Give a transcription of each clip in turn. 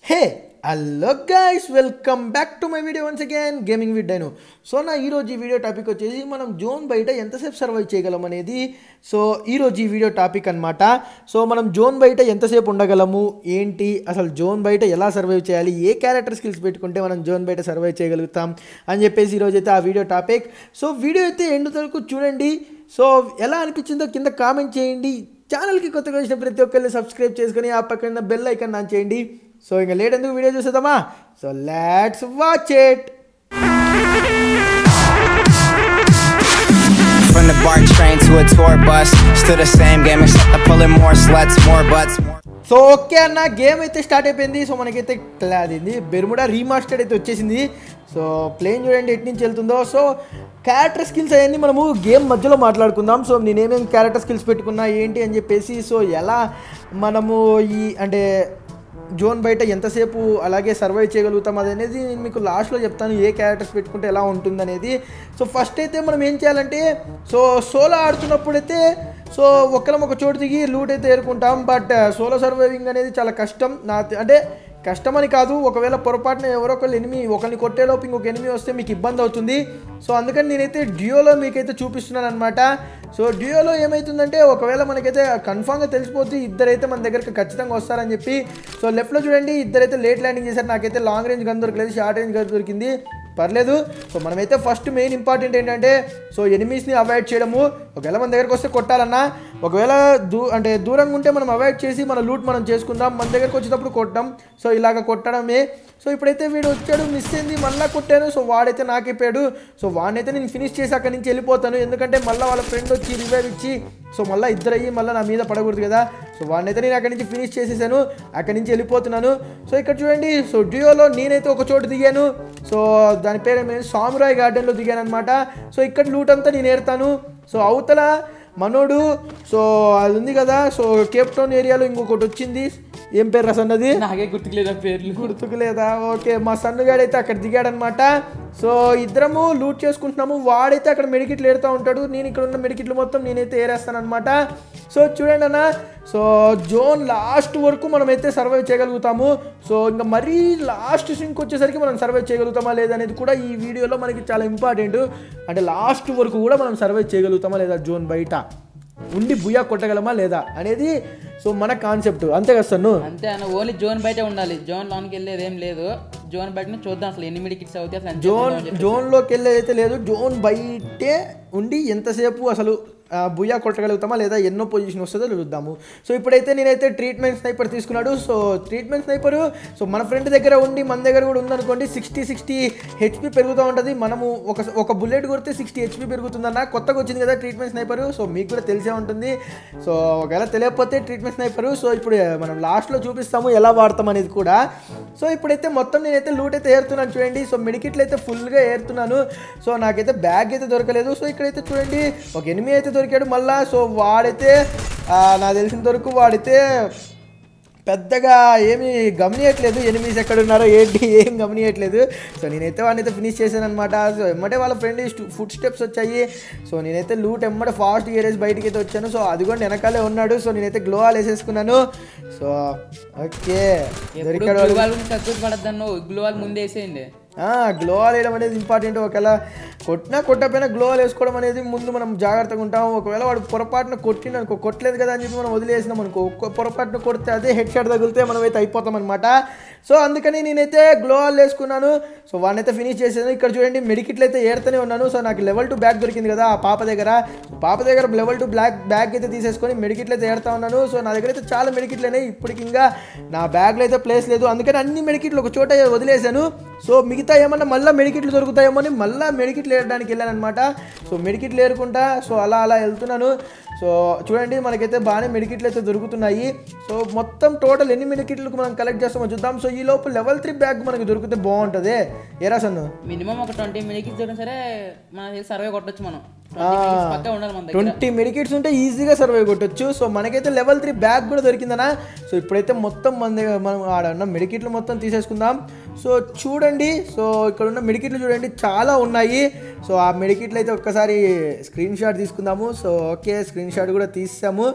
Hey hello guys welcome back to my video once again gaming with Dino so నా ఈరోజు ఈ video topic వచ్చేసి మనం zone బయట ఎంతసేపు సర్వైవ్ చేయగలం అనేది సో ఈరోజు ఈ వీడియో టాపిక్ అనమాట సో మనం జోన్ బయట ఎంతసేపు ఉండగలము ఏంటి అసలు జోన్ బయట ఎలా సర్వైవ్ చేయాలి ఏ క్యారెక్టర్ స్కిల్స్ పెట్టుకుంటే మనం జోన్ బయట సర్వైవ్ చేయగలుగుతాం అని చెప్పేసి ఈరోజు అయితే ఆ వీడియో టాపిక్ సో వీడియో అయితే ఎండు వరకు చూడండి సో ఎలా అనిపించిందో కింద కామెంట్ చేయండి ఛానల్కి కొత్తగా వచ్చిన ప్రతి ఒక్కరిని సబ్స్క్రైబ్ చేసుకొని ఆ పక్కన బెల్ ఐకన్ ఆన్ చేయండి సో ఇంకా లేట్ ఎందుకు వీడియో చూసేద్దామా so let's watch it From the BART train to a tour bus, still the same game except I'm pulling more sluts, more butts, more. So okay అన్న game అయితే start అయిపోయింది so మనకైతే క్లా- అదింది Bermuda remastered అయితే వచ్చేసింది so plane చూడండి ఎటు నుంచి వెళ్తుందో సో క్యారెక్టర్ స్కిల్స్ అవన్నీ మనము గేమ్ మధ్యలో మాట్లాడుకుందాం సో నేనేమేం క్యారెక్టర్ స్కిల్స్ పెట్టుకున్నా ఏంటి అని చెప్పేసి సో ఎలా మనము ఈ అంటే జోన్ బయట ఎంతసేపు అలాగే సర్వైవ్ చేయగలుగుతాం అది అనేది నేను మీకు లాస్ట్లో చెప్తాను ఏ క్యారెక్టర్స్ పెట్టుకుంటే ఎలా ఉంటుంది అనేది సో ఫస్ట్ అయితే మనం ఏం చేయాలంటే సో సోలో ఆడుతున్నప్పుడైతే సో ఒక్కరం ఒక చోటు దిగి లూట్ అయితే ఏరుకుంటాం బట్ సోలో సర్వైవింగ్ అనేది చాలా కష్టం నా అంటే కష్టం అని కాదు ఒకవేళ పొరపాటున ఎవరో ఒకళ్ళు ఎనిమి ఒకరిని కొట్టేలోపు ఇంకొక ఎనిమి వస్తే మీకు ఇబ్బంది అవుతుంది సో అందుకని నేనైతే డ్యూయోలో మీకైతే చూపిస్తున్నాను అనమాట సో డ్యూయోలో ఏమవుతుందంటే ఒకవేళ మనకైతే కన్ఫామ్గా తెలిసిపోద్ది ఇద్దరైతే మన దగ్గరికి ఖచ్చితంగా వస్తారని చెప్పి సో లెఫ్ట్లో చూడండి ఇద్దరైతే లేట్ ల్యాండింగ్ చేశారు నాకైతే లాంగ్ రేంజ్ గన్ దొరకలేదు షార్ట్ రేంజ్ గన్ దొరికింది పర్లేదు సో మనమైతే ఫస్ట్ మెయిన్ ఇంపార్టెంట్ ఏంటంటే సో ఎనిమీస్ని అవాయిడ్ చేయడము ఒకవేళ మన దగ్గరకు వస్తే కొట్టాలన్నా ఒకవేళ దూ అంటే దూరంగా ఉంటే మనం అవాయిడ్ చేసి మన లూట్ మనం చేసుకుందాం మన దగ్గరకు వచ్చేటప్పుడు కొట్టడం సో ఇలాగ కొట్టడమే సో ఇప్పుడైతే వీడు వచ్చాడు మిస్ అయింది మళ్ళీ కొట్టాను సో వాడైతే నాకిపోయాడు సో వాడినైతే నేను ఫినిష్ చేసి అక్కడి నుంచి వెళ్ళిపోతాను ఎందుకంటే మళ్ళీ వాళ్ళ ఫ్రెండ్ వచ్చి రివైవ్ ఇచ్చి సో మళ్ళీ ఇద్దరు అయ్యి మళ్ళీ నా మీద పడకూడదు కదా సో వాడినైతే నేను అక్కడి నుంచి ఫినిష్ చేసేసాను అక్కడి నుంచి వెళ్ళిపోతున్నాను సో ఇక్కడ చూడండి సో డ్యూయోలో నేనైతే ఒక చోటు దిగాను సో దాని పేరు ఏమైంది సామురాయ్ గార్డెన్లో దిగాను అనమాట సో ఇక్కడ లూట్ అంతా నేను ఏరుతాను సో అవతల మనోడు సో అది ఉంది కదా సో కేప్ టౌన్ ఏరియాలో ఇంకొకటి వచ్చింది ఏం పేరు రసన్నది నాకే గుర్తుకులేదు ఆ పేర్లు గుర్తుకు లేదా ఓకే మా సన్నుగాడు అయితే అక్కడ దిగాడనమాట సో ఇద్దరము లూట్ చేసుకుంటున్నాము వాడైతే అక్కడ మెడికిట్లు ఏడుతూ ఉంటాడు నేను ఇక్కడ ఉన్న మెడికిట్లు మొత్తం నేనైతే ఏరేస్తానమాట సో చూడండి అన్న సో జోన్ లాస్ట్ వరకు మనమైతే సర్వైవ్ చేయగలుగుతాము సో ఇంకా మరీ లాస్ట్ సింక్ వచ్చేసరికి మనం సర్వైవ్ చేయగలుగుతామా లేదా అనేది కూడా ఈ వీడియోలో మనకి చాలా ఇంపార్టెంట్ అంటే లాస్ట్ వరకు కూడా మనం సర్వైవ్ చేయగలుగుతామా లేదా జోన్ బయట ఉండి బుయ్యా కొట్టగలమా లేదా అనేది సో మన కాన్సెప్ట్ అంతే కదా సన్ను అంతే అన్న ఓన్లీ జోన్ బయటే ఉండాలి జోన్ లోనికి వెళ్ళేది ఏం లేదు జోన్ బయట చూద్దాం అసలు ఎన్ని మెడికిట్స్ అవుతాయి అసలు ఎంత జోన్ ఉందో అని చెప్పి. జోన్లోకి వెళ్ళేదైతే లేదు జోన్ బయటే ఉండి ఎంతసేపు అసలు ఆ, బుయ్యా కొట్టగలుగుతామా లేదా ఎన్నో పొజిషన్ వస్తుందో చూద్దాము సో ఇప్పుడైతే నేనైతే ట్రీట్మెంట్ స్నైపర్ తీసుకున్నాడు సో ట్రీట్మెంట్ స్నైపర్ సో మన ఫ్రెండ్ దగ్గర ఉండి మన దగ్గర కూడా ఉందనుకోండి సిక్స్టీ సిక్స్టీ హెచ్పి పెరుగుతూ ఉంటుంది మనము ఒక ఒక బుల్లెట్ కొడితే సిక్స్టీ హెచ్పి పెరుగుతుందన్న కొత్తగా వచ్చింది కదా ట్రీట్మెంట్ స్నైపర్ సో మీకు కూడా తెలిసే ఉంటుంది సో ఒకవేళ తెలియకపోతే ట్రీట్మెంట్ స్నైపర్ సో ఇప్పుడు మనం లాస్ట్లో చూపిస్తాము ఎలా వాడతాం అనేది కూడా సో ఇప్పుడైతే మొత్తం నేనైతే లూట్ అయితే ఏరుతున్నాను చూడండి సో మెడికిట్లు అయితే ఫుల్గా ఏరుతున్నాను సో నాకైతే బ్యాగ్ అయితే దొరకలేదు సో ఇక్కడైతే చూడండి ఒక ఎనిమిది అయితే దొరికాడు మళ్ళా సో వాడైతే ఆ, నాకు తెలిసినంత వరకు వాడైతే పెద్దగా ఏమీ గమనియట్లేదు ఎనిమిస్ ఎక్కడ ఉన్నారో ఏంటి ఏం గమనియట్లేదు సో నేనైతే వాడిని అయితే ఫినిష్ చేశాను అనమాట సో ఎమ్మటే వాళ్ళ ఫ్రెండ్ ఫుడ్ స్టెప్స్ వచ్చాయి సో నేనైతే లూట్ ఎమ్మటే ఫాస్ట్ ఏరేసి బయటికి అయితే వచ్చాను సో అది కూడా వెనకాలే ఉన్నాడు సో నేనైతే గ్లో ఆల్ వేసేసుకున్నాను సో ఓకే ఎప్పుడు దొరికాడు వాడు. గ్లూ వాల్ తక్కువ పడద్దాను గ్లూ వాల్ ముందే వేసేయండి గ్లో ఆల్ వేయడం అనేది ఇంపార్టెంట్ ఒకవేళ కొట్టినా కొట్టకపోయినా గ్లో ఆల్ వేసుకోవడం అనేది ముందు మనం జాగ్రత్తగా ఉంటాం ఒకవేళ వాడు పొరపాటున కొట్టిన అనుకో కొట్టలేదు కదా అని చెప్పి మనం వదిలేసినాం అనుకో ఒక్క పొరపాటున కొడితే అదే హెడ్ షాట్ తగిలితే మనం అయితే అయిపోతాం అనమాట సో అందుకని నేనైతే గ్లో ఆల్ వేసుకున్నాను సో వాడినైతే ఫినిష్ చేశాను ఇక్కడ చూడండి మెడికిట్లు అయితే ఏడుతూనే ఉన్నాను సో నాకు లెవెల్ టూ బ్యాగ్ దొరికింది కదా ఆ పాప దగ్గర సో పాప దగ్గర లెవెల్ టూ బ్లాక్ బ్యాగ్ అయితే తీసేసుకొని మెడికిట్లు అయితే ఏడుతా ఉన్నాను సో నా దగ్గర అయితే చాలా మెడికిట్లు అయినాయి ఇప్పటికి ఇంకా నా బ్యాగ్లో అయితే ప్లేస్ లేదు అందుకని అన్ని మెడికిట్లు ఒక చోట వదిలేశాను సో మిగతా ఏమన్నా మళ్ళీ మెడికిట్లు దొరుకుతాయేమో అని మళ్ళీ మెడికిట్లు ఏరడానికి వెళ్ళాను అనమాట సో మెడికిట్లు ఏరుకుంటా సో అలా అలా వెళ్తున్నాను సో చూడండి మనకైతే బాగానే మెడికిట్లు అయితే దొరుకుతున్నాయి సో మొత్తం టోటల్ ఎన్ని మెడికిట్లకు మనం కలెక్ట్ చేస్తామో చూద్దాం సో ఈ లోపు లెవెల్ త్రీ బ్యాగ్ మనకి దొరికితే బాగుంటుంది ఏరా సన్ను మినిమం ఒక ట్వంటీ మినిట్స్ చూడడం సరే మన సర్వే కొట్టొచ్చు మనం 20 minutes పక్కా ఉండాలి మన దగ్గర ట్వంటీ మెడికేట్స్ ఉంటే ఈజీగా సర్వే కొట్టొచ్చు సో మనకైతే లెవెల్ త్రీ బ్యాగ్ కూడా దొరికిందనా సో ఇప్పుడైతే మొత్తం మన దగ్గర మనం ఆడ ఉన్న మెడికిట్లు మొత్తం తీసేసుకుందాం సో చూడండి సో ఇక్కడ ఉన్న మెడికిట్లు చూడండి చాలా ఉన్నాయి సో ఆ మెడికిట్లు అయితే ఒక్కసారి స్క్రీన్ షాట్ తీసుకుందాము సో ఓకే స్క్రీన్ షాట్ కూడా తీసాము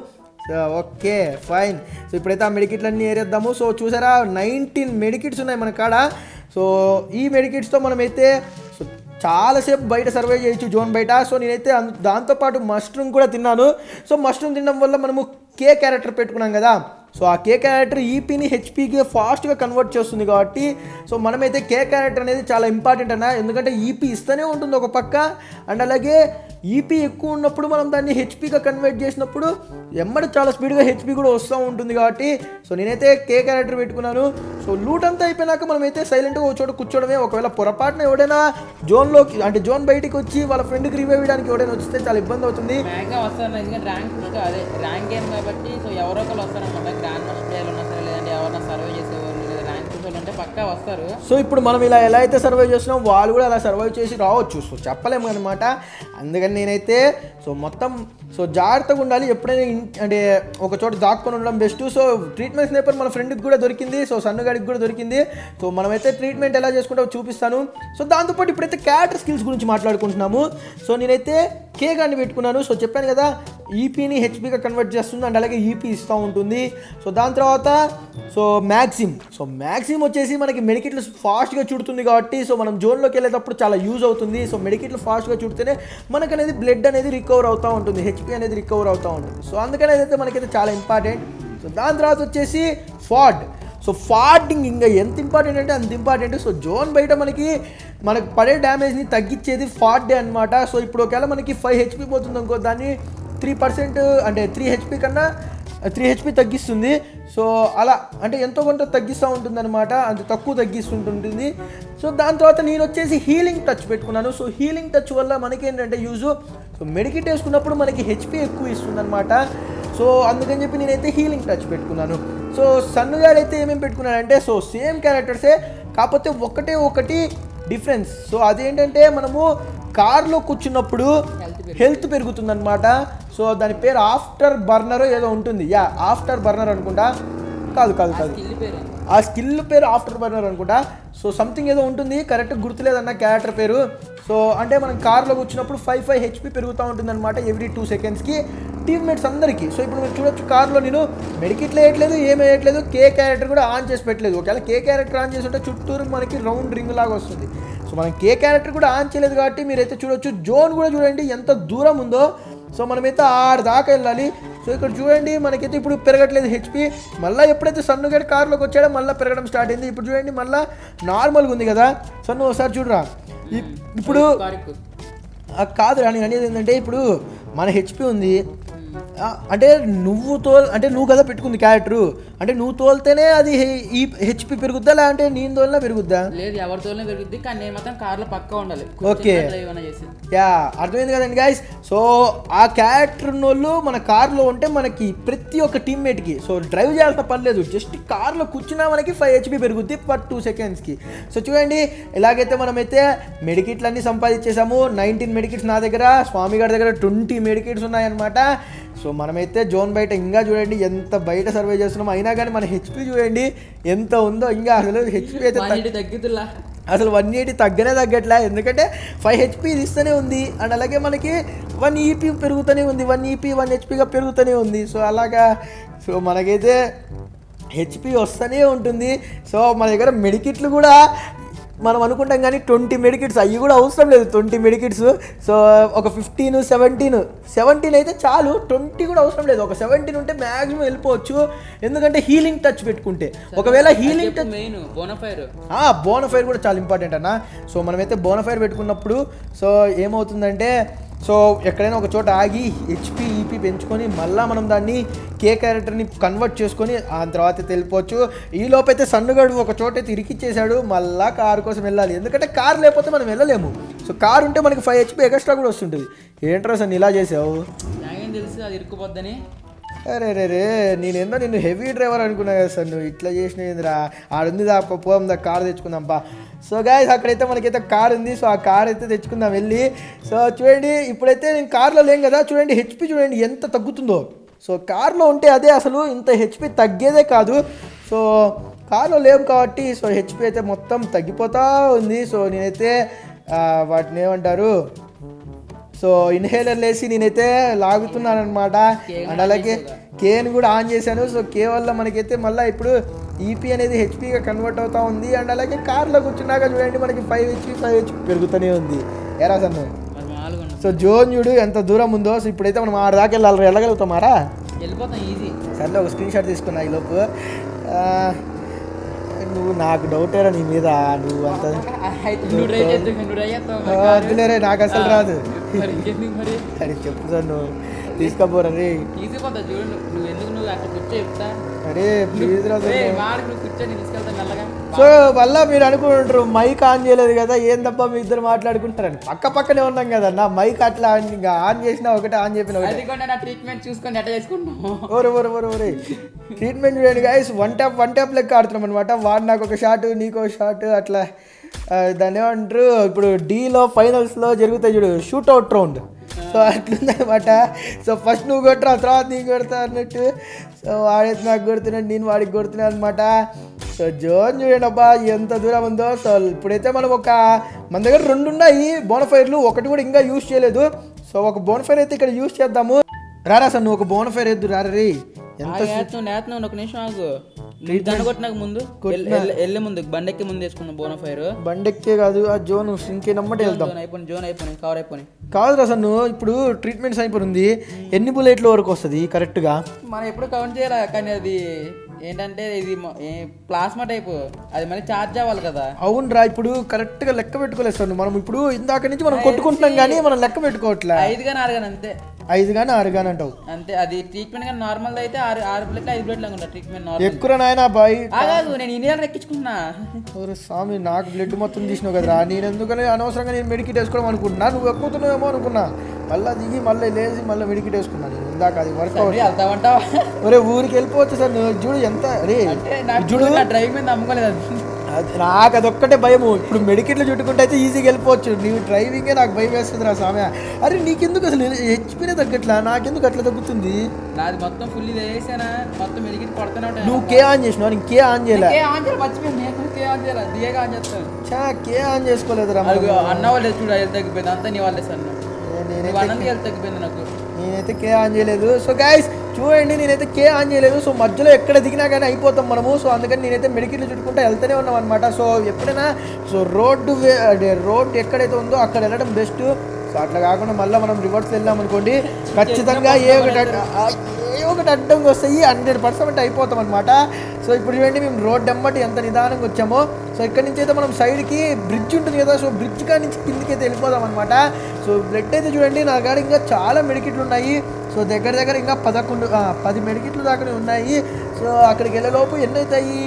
సో ఓకే ఫైన్ సో ఇప్పుడైతే ఆ మెడికిట్లన్నీ ఏరేద్దాము సో చూసారా నైన్టీన్ మెడికిట్స్ ఉన్నాయి మన కాడ సో ఈ మెడికిట్స్తో మనమైతే సో చాలాసేపు బయట సర్వే చేయొచ్చు జోన్ బయట సో నేనైతే అన్- దాంతోపాటు మష్రూమ్ కూడా తిన్నాను సో మష్రూమ్ తినడం వల్ల మనము కే క్యారెక్టర్ పెట్టుకున్నాం కదా సో ఆ కే క్యారెక్టర్ ఈపీని హెచ్పీకి ఫాస్ట్గా కన్వర్ట్ చేస్తుంది కాబట్టి సో మనమైతే కే క్యారెక్టర్ అనేది చాలా ఇంపార్టెంట్ అన్న ఎందుకంటే ఈపీ ఇస్తూనే ఉంటుంది ఒక పక్క అండ్ అలాగే ఈపీ ఎక్కువ ఉన్నప్పుడు మనం దాన్ని హెచ్పీగా కన్వర్ట్ చేసినప్పుడు ఎమ్మడి చాలా స్పీడ్గా హెచ్పీ కూడా వస్తూ ఉంటుంది కాబట్టి సో నేనైతే కే క్యారెక్టర్ పెట్టుకున్నాను సో లూట్ అంతా అయిపోయినాక మనమైతే సైలెంట్గా ఒక చోట కూర్చోవడమే ఒకవేళ పొరపాటున ఎవడైనా జోన్లోకి అంటే జోన్ బయటికి వచ్చి వాళ్ళ ఫ్రెండ్కి రివైవ్ చేయడానికి ఎవడైనా వస్తే చాలా ఇబ్బంది అవుతుంది మ్యాక్గా వస్తారు ఎందుకంటే ర్యాంక్ పుష్ అదే ర్యాంక్ గేమ్ కాబట్టి సో ఎవరో ఒకరు వస్తారనమాట గ్రాండ్ మాస్టర్ ప్లేయర్లు ఉన్నా సరే లేదంటే ఎవరైనా సర్వే చేసేవాళ్ళు లేదా ర్యాంక్ పుష్ వాళ్ళు ఉంటే పక్కా వస్తారు సో ఇప్పుడు మనం ఇలా ఎలా అయితే సర్వైవ్ చేస్తున్నాం వాళ్ళు కూడా అలా సర్వైవ్ చేసి రావచ్చు సో చెప్పలేము అనమాట అందుకని నేనైతే సో మొత్తం సో జాగ్రత్తగా ఉండాలి ఎప్పుడైనా ఇన్- అంటే ఒక చోట దాక్కొని ఉండడం బెస్ట్ సో ట్రీట్మెంట్ స్నేపర్ మన ఫ్రెండ్కి కూడా దొరికింది సో సన్నుగాడికి కూడా దొరికింది సో మనమైతే ట్రీట్మెంట్ ఎలా చేసుకుంటామో చూపిస్తాను సో దాంతోపాటు ఇప్పుడైతే క్యారెక్టర్ స్కిల్స్ గురించి మాట్లాడుకుంటున్నాము సో నేనైతే కే గాన్ని పెట్టుకున్నాను సో చెప్పాను కదా ఈపీని హెచ్పీగా కన్వర్ట్ చేస్తుంది అండ్ అలాగే ఈపీ ఇస్తూ ఉంటుంది సో దాని తర్వాత సో మ్యాక్సిమ్ సో మ్యాక్సిమ్ వచ్చేసి మనకి మెడికిట్లు ఫాస్ట్గా చుడుతుంది కాబట్టి సో మనం జోన్లోకి వెళ్ళేటప్పుడు చాలా యూజ్ అవుతుంది సో మెడికిట్లు ఫాస్ట్గా చుడితేనే మనకు అనేది బ్లడ్ అనేది రికవర్ అవుతూ ఉంటుంది హెచ్పీ అనేది రికవర్ అవుతూ ఉంటుంది సో అందుకని అదైతే మనకైతే చాలా ఇంపార్టెంట్ సో దాని తర్వాత వచ్చేసి ఫాడ్ సో ఫార్డింగ్ ఇంకా ఎంత ఇంపార్టెంట్ అంటే అంత ఇంపార్టెంట్ సో జోన్ బయట మనకి మనకు పడే డ్యామేజ్ని తగ్గించేది ఫార్ట్ డే అనమాట సో ఇప్పుడు ఒకవేళ మనకి ఫైవ్ హెచ్పి పోతుంది అనుకో దాన్ని త్రీ పర్సెంట్ అంటే త్రీ హెచ్పి కన్నా త్రీ హెచ్పి తగ్గిస్తుంది సో అలా అంటే ఎంతో కొంత తగ్గిస్తూ ఉంటుంది అనమాట అంత తక్కువ తగ్గిస్తుంటుంది సో దాని తర్వాత నేను వచ్చేసి హీలింగ్ టచ్ పెట్టుకున్నాను సో హీలింగ్ టచ్ వల్ల మనకేంటంటే యూజ్ సో మెడికేట్ వేసుకున్నప్పుడు మనకి హెచ్పి ఎక్కువ ఇస్తుంది అనమాట సో అందుకని చెప్పి నేనైతే హీలింగ్ టచ్ పెట్టుకున్నాను సో సన్నుగాడు అయితే ఏమేమి పెట్టుకున్నాడంటే సో సేమ్ క్యారెక్టర్సే కాకపోతే ఒకటే ఒకటి డిఫరెన్స్ సో అదేంటంటే మనము కార్లో కూర్చున్నప్పుడు హెల్త్ పెరుగుతుందన్నమాట సో దాని పేరు ఆఫ్టర్ బర్నర్ ఏదో ఉంటుంది యా ఆఫ్టర్ బర్నర్ అనుకుంటా కాదు కాదు కాదు ఇల్లు పేరు ఆ స్కిల్ పేరు ఆఫ్టర్ బర్నర్ అనుకుంటా సో సంథింగ్ ఏదో ఉంటుంది కరెక్ట్ గుర్తులేదన్న క్యారెక్టర్ పేరు సో అంటే మనం కార్లో వచ్చినప్పుడు ఫైవ్ ఫైవ్ హెచ్పి పెరుగుతూ ఉంటుంది అనమాట ఎవ్రీ టూ సెకండ్స్కి టీమ్మేట్స్ అందరికీ సో ఇప్పుడు మీరు చూడొచ్చు కార్లో నేను మెడికిట్లు వేయట్లేదు ఏం వేయట్లేదు కే క్యారెక్టర్ కూడా ఆన్ చేసి పెట్టలేదు ఒకవేళ కే క్యారెక్టర్ ఆన్ చేసి ఉంటే చుట్టూరు మనకి రౌండ్ రింగ్ లాగా వస్తుంది సో మనం కే క్యారెక్టర్ కూడా ఆన్ చేయలేదు కాబట్టి మీరైతే చూడొచ్చు జోన్ కూడా చూడండి ఎంత దూరం ఉందో సో మనమైతే ఆరు దాకా వెళ్ళాలి సో ఇక్కడ చూడండి మనకైతే ఇప్పుడు పెరగట్లేదు హెచ్పి మళ్ళీ ఎప్పుడైతే సన్నుగడి కార్లోకి వచ్చాడో మళ్ళీ పెరగడం స్టార్ట్ అయింది ఇప్పుడు చూడండి మళ్ళీ నార్మల్గా ఉంది కదా సన్ను ఒకసారి చూడరా ఇప్- ఇప్పుడు కారుకు ఆ, కాదురా నేను అనేది ఏంటంటే ఇప్పుడు మన హెచ్పి ఉంది ఆ, అంటే నువ్వు తోల్ అంటే నువ్వు కదా పెట్టుకుంది క్యారెక్టరు అంటే నువ్వు తోలితేనే అది హె- ఈ హెచ్పి పెరుగుద్దా లేదంటే నేను తోలినా పెరుగుద్దా లేదు ఎవరితోనే పెరుగుద్ది కానీ నేను మాత్రం కార్లో పక్కా ఉండాలి Okay. డ్రైవ్ అన్న చేసి యా అర్థమైంది కదండి గాయస్ సో ఆ క్యారెక్టర్ వాళ్ళు మన కార్లో ఉంటే మనకి ప్రతి ఒక్క టీమ్మేట్కి సో డ్రైవ్ చేయాల్సిన పని లేదు జస్ట్ కార్లో కూర్చున్నా మనకి ఫైవ్ హెచ్పి పెరుగుద్ది పర్ టూ సెకండ్స్కి సో చూడండి ఎలాగైతే మనమైతే మెడికిట్లు అన్ని సంపాదించేసాము నైన్టీన్ మెడికిట్స్ నా దగ్గర స్వామి గారి దగ్గర ట్వంటీ మెడికిట్స్ ఉన్నాయన్నమాట సో మనమైతే జోన్ బయట ఇంకా చూడండి ఎంత బయట సర్వే చేస్తున్నాం అయినా కానీ మన హెచ్పి చూడండి ఎంత ఉందో ఇంకా అసలు హెచ్పి అయితే తగ్గ- మనీటి తగ్గుతులా అసలు వన్ ఎయిటీ తగ్గనే తగ్గట్లే ఎందుకంటే ఫైవ్ హెచ్పి ఇది ఇస్తూనే ఉంది అండ్ అలాగే మనకి వన్ ఈపీ పెరుగుతూనే ఉంది వన్ ఈపీ వన్ హెచ్పిగా పెరుగుతూనే ఉంది సో అలాగా సో మనకైతే హెచ్పి వస్తూనే ఉంటుంది సో మన దగ్గర మెడికిట్లు కూడా మనం అనుకుంటాం కానీ ట్వంటీ మెడికిట్స్ అవి కూడా అవసరం లేదు ట్వంటీ మెడికిట్స్ సో ఒక ఫిఫ్టీన్ సెవెంటీన్ సెవెంటీన్ అయితే చాలు ట్వంటీ కూడా అవసరం లేదు ఒక సెవెంటీన్ ఉంటే మ్యాక్సిమం వెళ్ళిపోవచ్చు ఎందుకంటే హీలింగ్ టచ్ పెట్టుకుంటే ఒకవేళ healing touch main bonfire bonfire కూడా చాలా ఇంపార్టెంట్ అన్న సో మనమైతే బోనఫైర్ పెట్టుకున్నప్పుడు సో ఏమవుతుందంటే సో ఎక్కడైనా ఒక చోట ఆగి హెచ్పి ఈపీ పెంచుకొని మళ్ళీ మనం దాన్ని కే క్యారెక్టర్ని కన్వర్ట్ చేసుకొని ఆ తర్వాత తెలిపోవచ్చు ఈ లోపైతే సన్నుగడు ఒక చోట అయితే ఇరికిచ్చేసాడు మళ్ళా కారు కోసం వెళ్ళాలి ఎందుకంటే కారు లేకపోతే మనం వెళ్ళలేము సో కారు ఉంటే మనకి ఫైవ్ హెచ్పి ఎక్స్ట్రా కూడా వస్తుంటుంది ఏంట్రా సార్ ఇలా చేసావు నాకేం తెలుసు అది ఇరుక్కుపోద్దని అరే రే రే నేనేందో నిన్ను హెవీ డ్రైవర్ అనుకున్నా కదా సార్ నువ్వు ఇట్లా చేసినదిరా ఆడుంది దా పోదాం దా కార్ తెచ్చుకుందాం బా సో గాయస్ అక్కడైతే మనకైతే కార్ ఉంది సో ఆ కార్ అయితే తెచ్చుకుందాం వెళ్ళి సో చూడండి ఇప్పుడైతే నేను కార్లో లేం కదా చూడండి హెచ్పి చూడండి ఎంత తగ్గుతుందో సో కార్లో ఉంటే అదే అసలు ఇంత హెచ్పి తగ్గేదే కాదు సో కార్లో లేవు కాబట్టి సో హెచ్పి అయితే మొత్తం తగ్గిపోతా ఉంది సో నేనైతే ఆ, వాటిని ఏమంటారు సో ఇన్హేలర్ లేసి నేనైతే లాగుతున్నాను అనమాట అండ్ అలాగే కేని కూడా ఆన్ చేశాను సో కే వల్ల మనకైతే మళ్ళీ ఇప్పుడు ఈపీ అనేది హెచ్పీగా కన్వర్ట్ అవుతా ఉంది అండ్ అలాగే కార్లో కూర్చున్నాక చూడండి మనకి ఫైవ్ హెచ్పీ ఫైవ్ హెచ్పీ పెరుగుతూనే ఉంది ఎరా సన్ను మరి మామూలుగా ఉండదు. సో జోన్ చూడు ఎంత దూరం ఉందో సో ఇప్పుడైతే మనం ఆడ దాకా వెళ్ళాలి వెళ్ళగలుగుతామారా వెళ్ళిపోతాం ఈజీ సర్లే ఒక స్క్రీన్ షాట్ తీసుకున్నా ఈ లోపు ఆ, నువ్వు నాకు డౌటేరా నీ మీద నువ్వు అంత అయితే నువ్వు ట్రై చేద్దాం నువ్వు ట్రై చేస్తావు ఆ, వద్దులేరే నాకు అసలు రాదు మరి ఇంకెందుకు మరి అరే చెప్పు సార్ నువ్వు తీసుకోపోరా రే ఈజీ పోతా చూడు నువ్వు నువ్వు ఎందుకు నువ్వు అక్కడ కూర్చో చెప్తా అరే ప్లీజ్ రా ఏయ్, సన్ను. మాడికి నువ్వు కూర్చో నేను తీసుకెళ్తాను మెల్లగా సో మళ్ళా మీరు అనుకుంటారు మైక్ ఆన్ చేయలేదు కదా ఏం తప్ప మీ ఇద్దరు మాట్లాడుకుంటారని పక్క పక్కనే ఉన్నాం కదా నా మైక్ అట్లా ఆన్- ఇంకా ఆన్ చేసినా ఒకటే ఆన్ చెప్పిన ఒకటే అది కూడా నా ట్రీట్మెంట్ చూసుకొని ఎట్లా చేసుకుంటాము ఓరే ఓరే ఓరే ఓరే ట్రీట్మెంట్ చూడండి guys one tap one tap లెక్క ఆడుతున్నాం అనమాట వాడు నాకు ఒక షాట్ నీకు ఒక షాట్ అట్లా ఆ, దాన్ని ఏమంటారు ఇప్పుడు డీలో ఫైనల్స్లో జరుగుతాయి చూడు షూట్ అవుట్ రౌండ్ సో అట్లుందనమాట సో ఫస్ట్ నువ్వు కొట్టరా తర్వాత నీకు కొడతా అన్నట్టు సో వాడైతే నాకు కొడుతున్నాడు నేను వాడికి కొడుతున్నాను అనమాట సో జోన్ చూడండి అబ్బా ఎంత దూరం ఉందో సో ఇప్పుడైతే మనం ఒక మన దగ్గర రెండు ఉన్నాయి బోనఫైర్లు ఒకటి కూడా ఇంకా యూజ్ చేయలేదు సో ఒక బోనఫైర్ అయితే ఇక్కడ యూజ్ చేద్దాము రారా సార్ నువ్వు ఒక బోనఫైర్ ఎద్దు రారా రే ఎంత నేతున్నావు నేతున్నావు ఒక నిమిషం ఆగు నువ్వు దాన్ని కొట్టినాక ముందు ఎల్- ఎల్- వెళ్ళే ముందు బండెక్కి ముందు వేసుకున్నావు బోనో ఫైర్ బండెక్కే కాదు ఆ జోన్ ఇంకేనమ్మటే వెళ్తాం జోన్ అయిపోయి జోన్ అయిపోయి కవర్ అయిపోయి కాదు రా నువ్వు ఇప్పుడు ట్రీట్మెంట్ అయిపోయింది ఎన్ని బుల్లెట్ల వరకు వస్తుంది కరెక్ట్గా మనం ఎప్పుడు కౌంట్ చేయాలి కానీ అది ఏంటంటే ఇది ప్లాస్మా టైప్ అది మళ్ళీ ఛార్జ్ అవ్వాలి కదా అవునరా ఇప్పుడు కరెక్ట్గా లెక్క పెట్టుకోలేదు సార్ మనం ఇప్పుడు ఇందాక నుంచి మనం కొట్టుకుంటున్నాం కానీ మనం లెక్క పెట్టుకోవట్లే ఐదు కానీ ఆరు కానీ అంతే ఐదు కానీ ఆరు కానీ అంటావు అంతే అది ట్రీట్మెంట్ కానీ నార్మల్ అయితే ఆరు ఆరు ప్లేట్లు ఐదు ప్లేట్లు అనుకుంటా ట్రీట్మెంట్ నార్మల్ ఎక్కువ నాయన బాయ్ కాదు నేను ఇండియన్ ఎక్కించుకుంటున్నా ఓరే స్వామి నాకు బ్లడ్ మొత్తం తీసినావు కదరా నేను ఎందుకని అనవసరంగా నేను మెడికిట్ వేసుకోవడం అనుకుంటున్నా నువ్వు ఎక్కుతున్నావేమో అనుకున్నా మళ్ళీ దిగి మళ్ళీ లేచి మళ్ళీ మెడికిట్ వేసుకున్నా నేను ఇందాక అది వర్క్ సరే, వెళ్తామంటావా ఒరే ఊరికి వెళ్ళిపోవచ్చు సార్ నువ్వు చూడు ఎంత రే అంటే నాకు చూడు నా డ్రైవింగ్ మీద నమ్మకలేదు అది అది నాకు అదొక్కటే భయము ఇప్పుడు మెడికెట్లు చుట్టుకుంటే అయితే ఈజీగా వెళ్ళిపోవచ్చు నీవు డ్రైవింగే నాకు భయం వేస్తుంది రా స్వామి అరే నీకెందుకు అసలు హెచ్పీనే తగ్గట్లా నాకెందుకు అట్లా తగ్గుతుంది నాది మొత్తం ఫుల్ ఇది వేసానా మొత్తం మెడికి కొడుతూనే ఉంటాను నువ్వు కే ఆన్ చేసినావు నేను కే ఆన్ చేయలే కే ఆన్ చేయాలి మర్చిపోయాను నేను కే ఆన్ చేయాలి దిగగా ఆన్ చేస్తాను చా కే ఆన్ చేసుకోలేదురా అది అన్న వాళ్ళే చూడ హెల్త్ తగ్గిపోయింది అంతా నీ వాళ్ళే సార్ నేనైతే నువ్వు అన్నందుకు హెల్త్ తగ్గిపోయింది నాకు నేనైతే కే ఆన్ చేయలేదు సో గైస్ చూడండి నేనైతే కే ఆన్ చేయలేదు సో మధ్యలో ఎక్కడ దిగినా కానీ అయిపోతాం మనము సో అందుకని నేనైతే మెడికెట్లు చుట్టుకుంటూ వెళ్తూనే ఉన్నాం అనమాట సో ఎప్పుడైనా సో రోడ్డు వే- అదే రోడ్డు ఎక్కడైతే ఉందో అక్కడ వెళ్ళడం బెస్ట్ సో అట్లా కాకుండా మళ్ళీ మనం రివర్స్ వెళ్ళాం అనుకోండి ఖచ్చితంగా ఏ ఒకటి అడ్డ- ఆ, ఏ ఒకటి అడ్డంగా వస్తాయి హండ్రెడ్ పర్సెంట్ అయిపోతాం అనమాట సో ఇప్పుడు చూడండి మేము రోడ్ ఎమ్మటి ఎంత నిదానంగా వచ్చామో సో ఇక్కడ నుంచి అయితే మనం సైడ్కి బ్రిడ్జ్ ఉంటుంది కదా సో బ్రిడ్జ్ కాడి నుంచి కిందికి అయితే వెళ్ళిపోదాం అనమాట సో బ్లడ్ అయితే చూడండి నా కాడ ఇంకా చాలా మెడికిట్లు ఉన్నాయి సో దగ్గర దగ్గర ఇంకా పదకొండు ఆ, పది మెడికిట్లు దాకా ఉన్నాయి సో అక్కడికి వెళ్ళేలోపు ఎన్ని అవుతాయి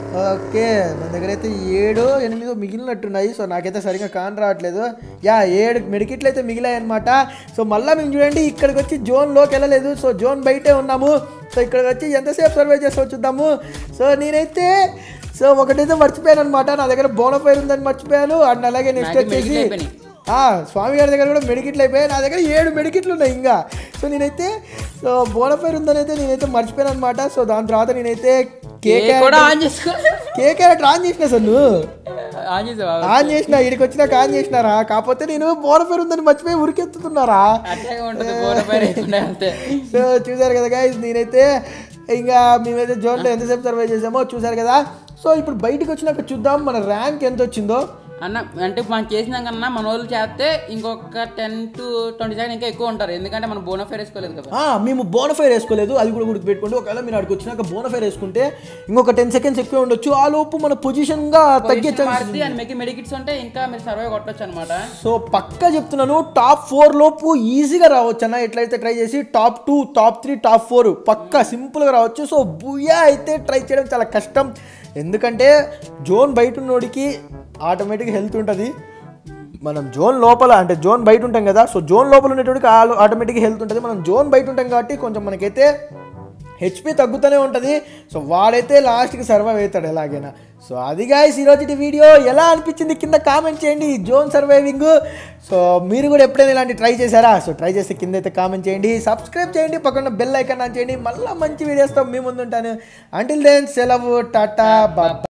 ఓకే మన దగ్గర అయితే ఏడు ఎనిమిదో మిగిలినట్టున్నాయి సో నాకైతే సరిగ్గా కాన్ రావట్లేదు యా ఏడు మెడికిట్లు అయితే మిగిలాయి అనమాట సో మళ్ళీ మేము చూడండి ఇక్కడికి వచ్చి జోన్లోకి వెళ్ళలేదు సో జోన్ బయటే ఉన్నాము సో ఇక్కడికి వచ్చి ఎంతసేపు సర్వే చేసి చూద్దాము సో నేనైతే సో ఒకటైతే మర్చిపోయాను అనమాట నా దగ్గర బోనఫైర్ ఉందని మర్చిపోయాను అండ్ అలాగే నెక్స్ట్ నాకు వచ్చేసి మెడికిట్లు అయిపోయినాయి. ఆ, స్వామి గారి దగ్గర కూడా మెడికిట్లు అయిపోయాయి నా దగ్గర ఏడు మెడికిట్లు ఉన్నాయి ఇంకా సో నేనైతే సో బోనఫైర్ ఉందని అయితే నేనైతే మర్చిపోయాను అనమాట సో దాని తర్వాత నేనైతే కే కేక్ కూడా ఆన్ చేసుకో కే క్యారెక్టర్ ఆన్ చేసిన సార్ నువ్వు ఆన్ చేసావా ఆన్ చేసిన ఇక్కడికి వచ్చినాక ఆన్ చేసినారా కాకపోతే నేను బోనఫైర్ ఉందని మర్చిపోయి ఉరికెత్తుతున్నారా అట్లాగే ఉంటుంది బోర్డు పైన వేసుకుంటే అంతే సో చూసారు కదా గైస్ నేనైతే ఇంకా మేమైతే జోన్లో ఎంతసేపు సర్వే చేసామో చూసారు కదా సో ఇప్పుడు బయటకు వచ్చినాక చూద్దాం మన ర్యాంక్ ఎంత వచ్చిందో అన్న అంటే మనం చేసినాం కన్నా మన వాళ్ళు చేస్తే ఇంకొక టెన్ టు ట్వంటీ సెకండ్ ఇంకా ఎక్కువ ఉంటారు ఎందుకంటే మనం బోనఫైర్ వేసుకోలేదు కదా ఆ, మేము బోనఫైర్ వేసుకోలేదు అది కూడా గుర్తుపెట్టుకోండి ఒకవేళ మీరు అక్కడికి వచ్చినాక బోనఫైర్ వేసుకుంటే ఇంకొక టెన్ సెకండ్స్ ఎక్కువ ఉండొచ్చు ఆ లోపు మన పొజిషన్గా తగ్గే ఛాన్స్ మారుతి అండ్ మీకు మెడికిట్స్ ఉంటే ఇంకా మీరు సర్వే కొట్టొచ్చు అనమాట సో పక్కా చెప్తున్నాను టాప్ ఫోర్ లోపు ఈజీగా రావచ్చు అన్న ఎట్లయితే ట్రై చేసి top two top three top four పక్కా సింపుల్గా రావచ్చు సో బుయా అయితే ట్రై చేయడం చాలా కష్టం ఎందుకంటే జోన్ బయట ఉన్నోడికి ఆటోమేటిక్గా హెల్త్ ఉంటుంది మనం జోన్ లోపల అంటే జోన్ బయట ఉంటాం కదా సో జోన్ లోపల ఉండేటోడికి ఆటోమేటిక్గా హెల్త్ ఉంటుంది మనం జోన్ బయట ఉంటాం కాబట్టి కొంచెం మనకైతే హెచ్పి తగ్గుతూనే ఉంటుంది సో వాడైతే లాస్ట్కి సర్వైవ్ అవుతాడు ఎలాగైనా సో అది గాయస్ ఈరోజు వీడియో ఎలా అనిపించింది కింద కామెంట్ చేయండి ఈ జోన్ సర్వైవింగ్ సో మీరు కూడా ఎప్పుడైనా ఇలాంటి ట్రై చేశారా సో ట్రై చేస్తే కింద అయితే కామెంట్ చేయండి సబ్స్క్రైబ్ చేయండి పక్కన బెల్ ఐకాన్ ఆన్ చేయండి మళ్ళీ మంచి వీడియోస్తో మీ ముందు ఉంటాను అంటిల్ దెన్ సెలవు టాటా బాబా